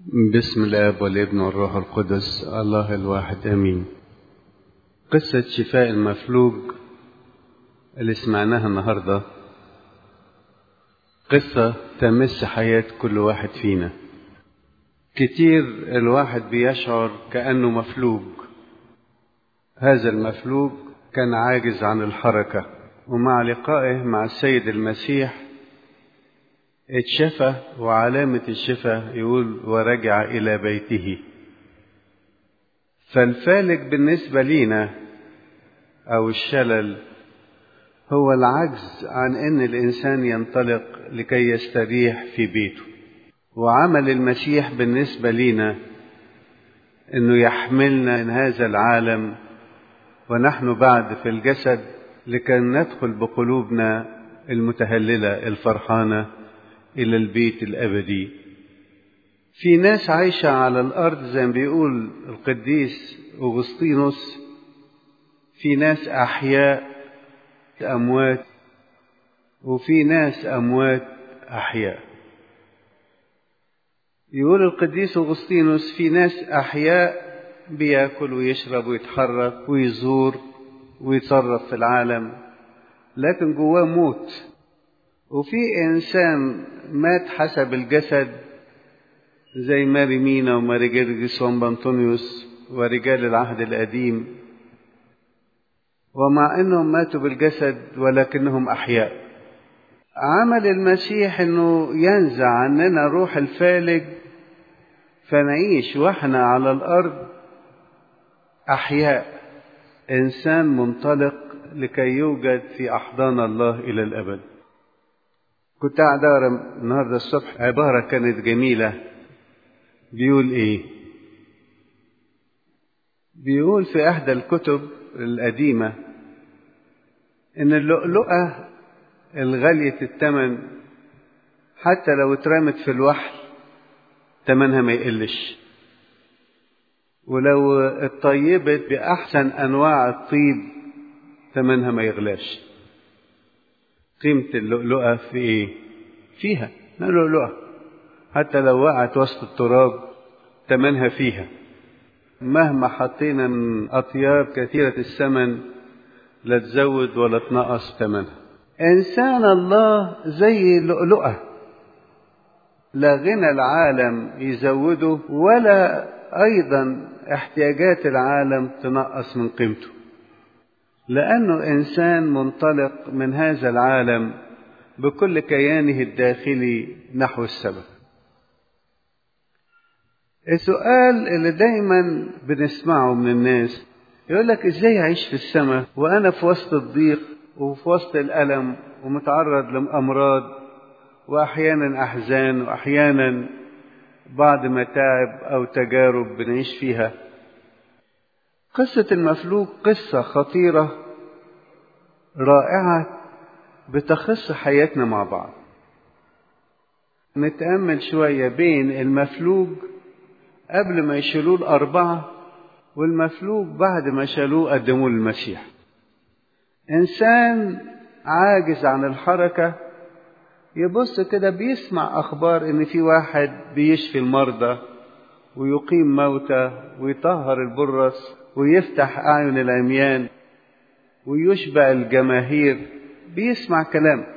بسم الاب والابن والروح القدس الله الواحد امين قصه شفاء المفلوج اللي سمعناها النهارده قصه تمس حياه كل واحد فينا كتير الواحد بيشعر كانه مفلوج هذا المفلوج كان عاجز عن الحركه ومع لقائه مع السيد المسيح اتشفى وعلامة الشفاء يقول ورجع إلى بيته فالفالج بالنسبة لينا أو الشلل هو العجز عن أن الإنسان ينطلق لكي يستريح في بيته وعمل المسيح بالنسبة لينا أنه يحملنا من هذا العالم ونحن بعد في الجسد لكي ندخل بقلوبنا المتهللة الفرحانة إلى البيت الأبدي في ناس عايشة على الأرض زي ما بيقول القديس أغسطينوس في ناس أحياء أموات وفي ناس أموات أحياء يقول القديس أغسطينوس في ناس أحياء بياكل ويشرب ويتحرك ويزور ويتصرف في العالم لكن جواه موت وفي إنسان مات حسب الجسد زي ماري مينا وماري جرجس ومبنطونيوس ورجال العهد القديم ومع أنهم ماتوا بالجسد ولكنهم أحياء عمل المسيح أنه ينزع عننا روح الفالج فنعيش وإحنا على الأرض أحياء إنسان منطلق لكي يوجد في أحضان الله إلى الأبد كنت قاعد اقرا النهارده الصبح عباره كانت جميله بيقول ايه بيقول في احدى الكتب القديمه ان اللؤلؤه الغاليه الثمن حتى لو اترمت في الوحل ثمنها ما يقلش ولو اتطيبت باحسن انواع الطيب ثمنها ما يغلاش قيمة اللؤلؤة في إيه؟ فيها ما لؤلؤة حتى لو وقعت وسط التراب تمنها فيها مهما حطينا من أطياب كثيرة الثمن لا تزود ولا تنقص ثمنها إنسان الله زي اللؤلؤة لا غنى العالم يزوده ولا أيضا احتياجات العالم تنقص من قيمته لأنه إنسان منطلق من هذا العالم بكل كيانه الداخلي نحو السبب. السؤال اللي دايما بنسمعه من الناس يقول لك ازاي اعيش في السماء وانا في وسط الضيق وفي وسط الالم ومتعرض لامراض واحيانا احزان واحيانا بعض متاعب او تجارب بنعيش فيها قصة المفلوج قصة خطيرة رائعة بتخص حياتنا مع بعض نتأمل شوية بين المفلوج قبل ما يشيلوه الأربعة والمفلوج بعد ما شالوه قدموه للمسيح إنسان عاجز عن الحركة يبص كده بيسمع أخبار إن في واحد بيشفي المرضى ويقيم موتى ويطهر البرص ويفتح أعين العميان ويشبع الجماهير بيسمع كلام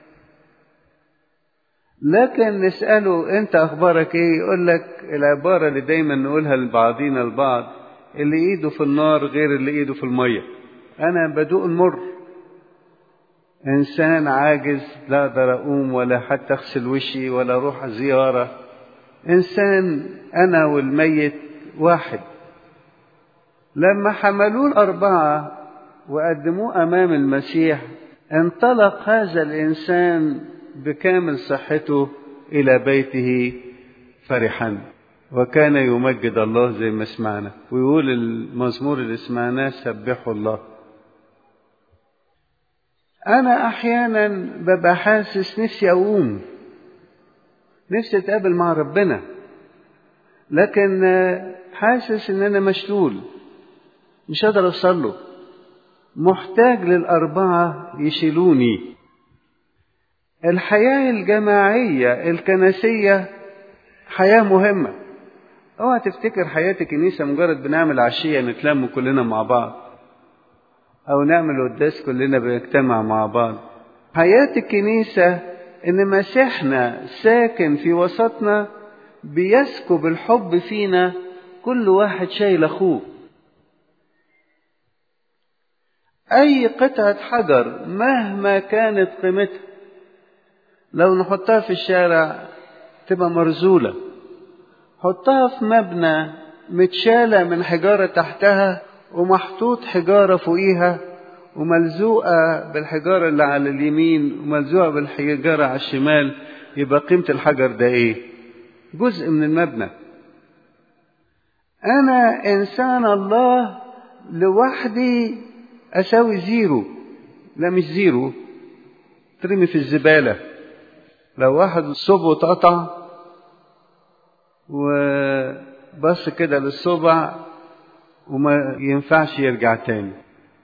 لكن نسأله أنت أخبارك إيه يقول لك العبارة اللي دايما نقولها لبعضينا البعض اللي إيده في النار غير اللي إيده في المية أنا بدوق المر إنسان عاجز لا أقدر أقوم ولا حتى أغسل وشي ولا أروح زيارة إنسان أنا والميت واحد لما حملوه الأربعة وقدموه أمام المسيح انطلق هذا الإنسان بكامل صحته إلى بيته فرحا وكان يمجد الله زي ما سمعنا ويقول المزمور اللي سمعناه سبحوا الله أنا أحيانا ببقى حاسس نفسي أقوم نفسي أتقابل مع ربنا لكن حاسس إن أنا مشلول مش قادر أوصل له محتاج للأربعة يشيلوني الحياة الجماعية الكنسية حياة مهمة اوعى تفتكر حياة الكنيسة مجرد بنعمل عشية نتلم كلنا مع بعض أو نعمل قداس كلنا بنجتمع مع بعض حياة الكنيسة إن مسيحنا ساكن في وسطنا بيسكب الحب فينا كل واحد شايل أخوه أي قطعة حجر مهما كانت قيمتها لو نحطها في الشارع تبقى مرزولة حطها في مبنى متشالة من حجارة تحتها ومحطوط حجارة فوقيها وملزوقة بالحجارة اللي على اليمين وملزوقة بالحجارة على الشمال يبقى قيمة الحجر ده ايه جزء من المبنى أنا إنسان الله لوحدي أساوي زيرو لا مش زيرو ترمي في الزبالة لو واحد صبعه اتقطع وبص كده للصبع وما ينفعش يرجع تاني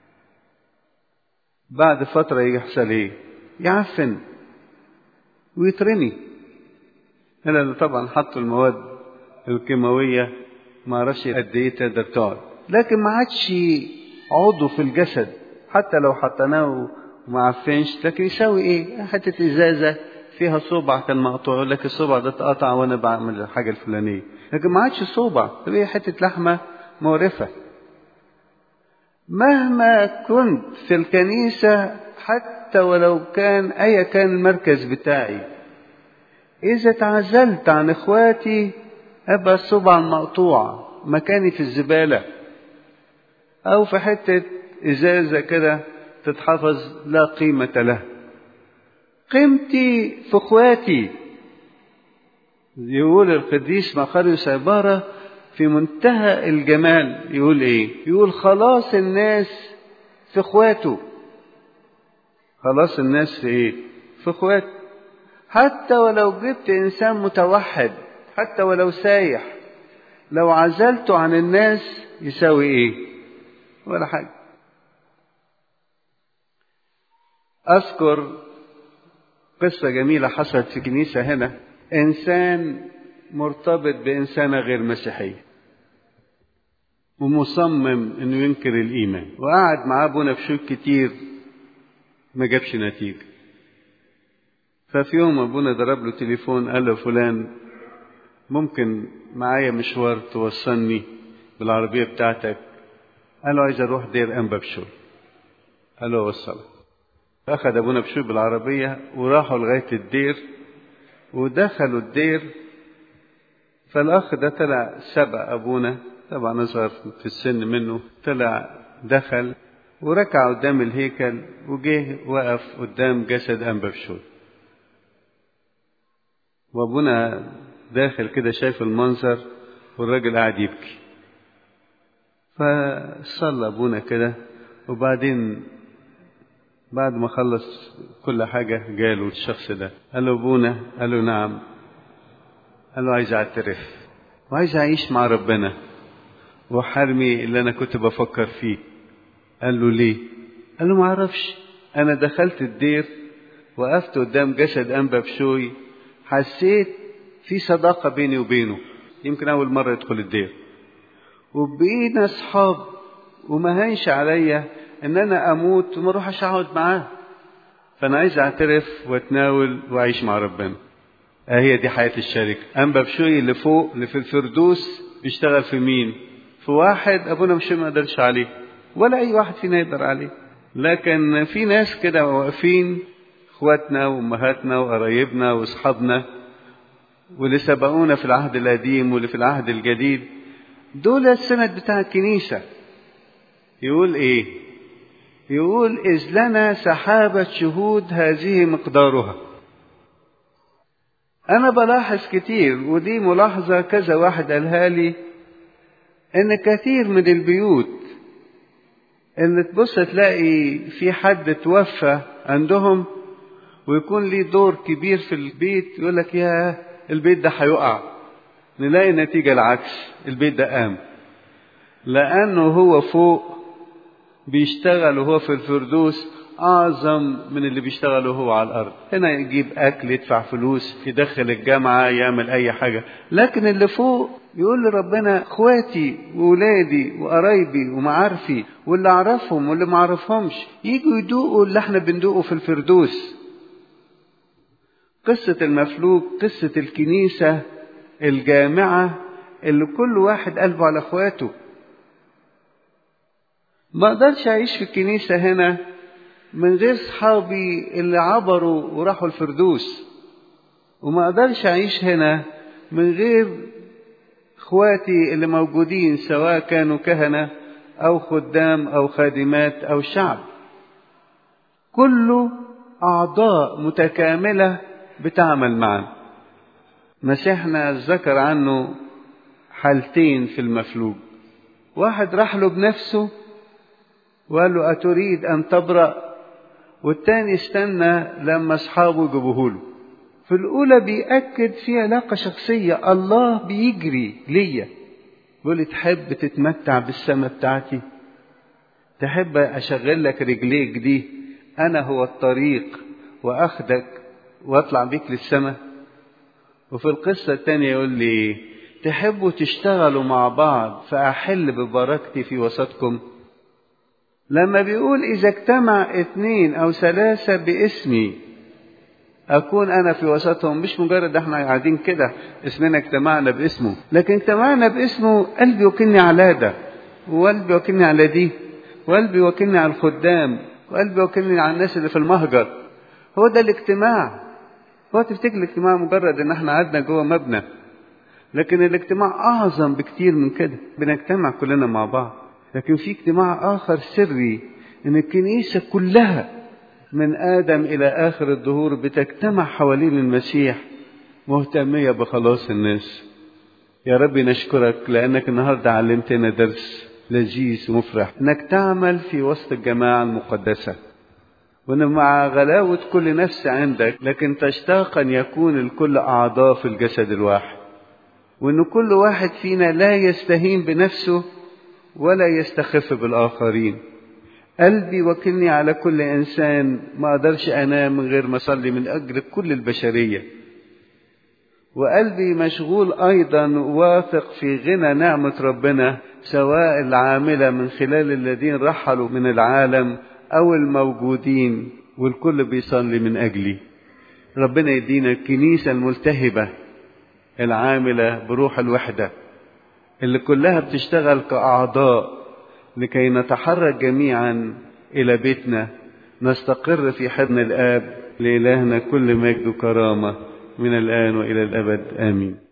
بعد فترة يحصل ايه يعفن ويترمي هنا طبعا حطوا المواد الكيماوية ما اعرفش قد ايه تقدر تقعد لكن ما عادش عضو في الجسد حتى لو حطيناه وما عفنش لكن يساوي ايه حتة ازازة فيها صبع كان مقطوع يقول لك الصبع ده اتقطع وانا بعمل الحاجة الفلانية لكن ما عادش صبع هي حتة لحمة مقرفة مهما كنت في الكنيسة حتى ولو كان أي كان المركز بتاعي إذا تعزلت عن إخواتي أبقى الصبع مقطوع مكاني في الزبالة أو في حتة إزازة كده تتحفظ لا قيمة له قيمتي في إخواتي يقول القديس مقريوس عبارة في منتهى الجمال يقول ايه يقول خلاص الناس في اخواته خلاص الناس في ايه في اخواته حتى ولو جبت انسان متوحد حتى ولو سايح لو عزلته عن الناس يساوي ايه ولا حاجه اذكر قصه جميله حصلت في كنيسه هنا انسان مرتبط بانسانه غير مسيحيه ومصمم انه ينكر الايمان وقعد معاه ابونا بشوك كتير ما جابش نتيجه ففي يوم ابونا ضرب له تليفون قال له فلان ممكن معايا مشوار توصلني بالعربيه بتاعتك قال له عايز اروح دير انبا بشوي قال له وصلك فاخد ابونا بشوي بالعربيه وراحوا لغايه الدير ودخلوا الدير فالاخ ده طلع سبق ابونا طبعا أصغر في السن منه طلع دخل وركع قدام الهيكل وجه وقف قدام جسد أنبا بشوي وأبونا داخل كده شايف المنظر والراجل قاعد يبكي فصلى أبونا كده وبعدين بعد ما خلص كل حاجة جاله الشخص ده قال له أبونا قال له نعم قال له عايز أعترف وعايز أعيش مع ربنا وحرمي اللي انا كنت بفكر فيه قال له ليه قال له ما اعرفش انا دخلت الدير وقفت قدام جسد انبا بشوي حسيت في صداقة بيني وبينه يمكن اول مرة يدخل الدير وبقينا اصحاب وما هينش عليا ان انا اموت وما اروحش اقعد معاه فانا عايز اعترف واتناول واعيش مع ربنا هي دي حياة الشركة انبا بشوي اللي فوق اللي في الفردوس بيشتغل في مين في واحد ابونا مش ما قدرش عليه ولا اي واحد فينا يقدر عليه لكن في ناس كده واقفين اخواتنا وامهاتنا وقرايبنا واصحابنا واللي سبقونا في العهد القديم واللي في العهد الجديد دول السند بتاع الكنيسه يقول ايه يقول اذ لنا سحابه شهود هذه مقدارها انا بلاحظ كتير ودي ملاحظه كذا واحد قالها لي ان كثير من البيوت ان تبص تلاقي في حد توفى عندهم ويكون ليه دور كبير في البيت يقول لك يا البيت ده هيقع نلاقي النتيجة العكس البيت ده قام لأنه هو فوق بيشتغل وهو في الفردوس أعظم من اللي بيشتغله هو على الأرض هنا يجيب أكل يدفع فلوس يدخل الجامعة يعمل أي حاجة لكن اللي فوق يقول لربنا اخواتي وولادي وقرايبي ومعارفي واللي اعرفهم واللي ما اعرفهمش يجوا يدوقوا اللي احنا بندوقه في الفردوس قصة المفلوج قصة الكنيسة الجامعة اللي كل واحد قلبه على اخواته ما اقدرش اعيش في الكنيسة هنا من غير صحابي اللي عبروا وراحوا الفردوس وما اقدرش اعيش هنا من غير اخواتي اللي موجودين سواء كانوا كهنة او خدام او خادمات او شعب كله اعضاء متكاملة بتعمل معا مسيحنا ذكر عنه حالتين في المفلوج واحد راح له بنفسه وقال له أتريد أن تبرأ والتاني استنى لما أصحابه يجيبوه له في الأولى بيأكد في علاقة شخصية الله بيجري ليا بيقول تحب تتمتع بالسماء بتاعتي تحب أشغل لك رجليك دي أنا هو الطريق وأخدك وأطلع بيك للسماء وفي القصة التانية يقول لي تحبوا تشتغلوا مع بعض فأحل ببركتي في وسطكم لما بيقول إذا اجتمع اثنين أو ثلاثة باسمي أكون أنا في وسطهم مش مجرد احنا قاعدين كده اسمنا اجتمعنا باسمه لكن اجتمعنا باسمه قلبي وكلني على ده وقلبي وكلني على دي وقلبي وكلني على الخدام وقلبي وكلني على الناس اللي في المهجر هو ده الاجتماع هو تفتكر الاجتماع مجرد ان احنا قعدنا جوه مبنى لكن الاجتماع اعظم بكتير من كده بنجتمع كلنا مع بعض لكن في اجتماع اخر سري ان الكنيسه كلها من ادم الى اخر الدهور بتجتمع حوالين المسيح مهتميه بخلاص الناس يا رب نشكرك لانك النهارده علمتنا درس لذيذ ومفرح انك تعمل في وسط الجماعه المقدسه وان مع غلاوه كل نفس عندك لكن تشتاق ان يكون الكل اعضاء في الجسد الواحد وان كل واحد فينا لا يستهين بنفسه ولا يستخف بالآخرين قلبي وكلني على كل إنسان ما أقدرش أنام من غير ما أصلي من أجل كل البشرية وقلبي مشغول أيضا واثق في غنى نعمة ربنا سواء العاملة من خلال الذين رحلوا من العالم أو الموجودين والكل بيصلي من أجلي ربنا يدينا الكنيسة الملتهبة العاملة بروح الوحدة اللي كلها بتشتغل كأعضاء لكي نتحرك جميعا إلى بيتنا نستقر في حضن الآب لإلهنا كل مجد وكرامة من الآن وإلى الأبد آمين